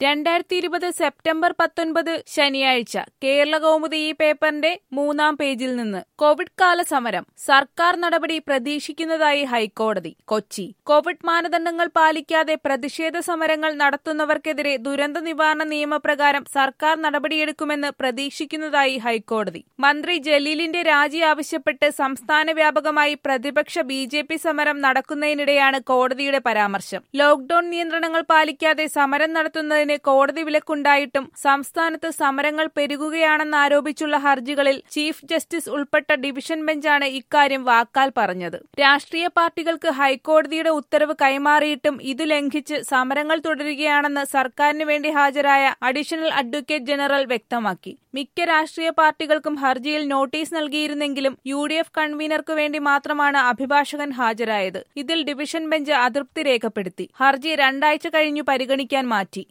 രണ്ടായിരത്തി ഇരുപത് സെപ്റ്റംബർ പത്തൊൻപത് ശനിയാഴ്ച കേരള കൗമുദി ഈ പേപ്പറിന്റെ മൂന്നാം പേജിൽ നിന്ന് കോവിഡ് കാല സമരം സർക്കാർ നടപടി പ്രതീക്ഷിക്കുന്നതായി ഹൈക്കോടതി കൊച്ചി കോവിഡ് മാനദണ്ഡങ്ങൾ പാലിക്കാതെ പ്രതിഷേധ സമരങ്ങൾ നടത്തുന്നവർക്കെതിരെ ദുരന്ത നിവാരണ നിയമപ്രകാരം സർക്കാർ നടപടിയെടുക്കുമെന്ന് പ്രതീക്ഷിക്കുന്നതായി ഹൈക്കോടതി മന്ത്രി ജലീലിന്റെ രാജി ആവശ്യപ്പെട്ട് സംസ്ഥാന വ്യാപകമായി പ്രതിപക്ഷ ബി ജെ പി സമരം നടക്കുന്നതിനിടെയാണ് കോടതിയുടെ പരാമർശം ലോക്ഡൌൺ നിയന്ത്രണങ്ങൾ പാലിക്കാതെ സമരം നടത്തുന്നതിന് കോടതി വിലക്കുണ്ടായിട്ടും സംസ്ഥാനത്ത് സമരങ്ങൾ പെരുകുകയാണെന്നാരോപിച്ചുള്ള ഹർജികളിൽ ചീഫ് ജസ്റ്റിസ് ഉൾപ്പെട്ട ഡിവിഷൻ ബെഞ്ചാണ് ഇക്കാര്യം വാക്കാൽ പറഞ്ഞത് രാഷ്ട്രീയ പാർട്ടികൾക്ക് ഹൈക്കോടതിയുടെ ഉത്തരവ് കൈമാറിയിട്ടും ഇതു ലംഘിച്ച് സമരങ്ങൾ തുടരുകയാണെന്ന് സർക്കാരിന് വേണ്ടി ഹാജരായ അഡീഷണൽ അഡ്വക്കേറ്റ് ജനറൽ വ്യക്തമാക്കി മിക്ക രാഷ്ട്രീയ പാർട്ടികൾക്കും ഹർജിയിൽ നോട്ടീസ് നൽകിയിരുന്നെങ്കിലും യു ഡി എഫ് കൺവീനർക്കു വേണ്ടി മാത്രമാണ് അഭിഭാഷകൻ ഹാജരായത് ഇതിൽ ഡിവിഷൻ ബെഞ്ച് അതൃപ്തി രേഖപ്പെടുത്തി ഹർജി രണ്ടാഴ്ച കഴിഞ്ഞു പരിഗണിക്കാൻ മാറ്റി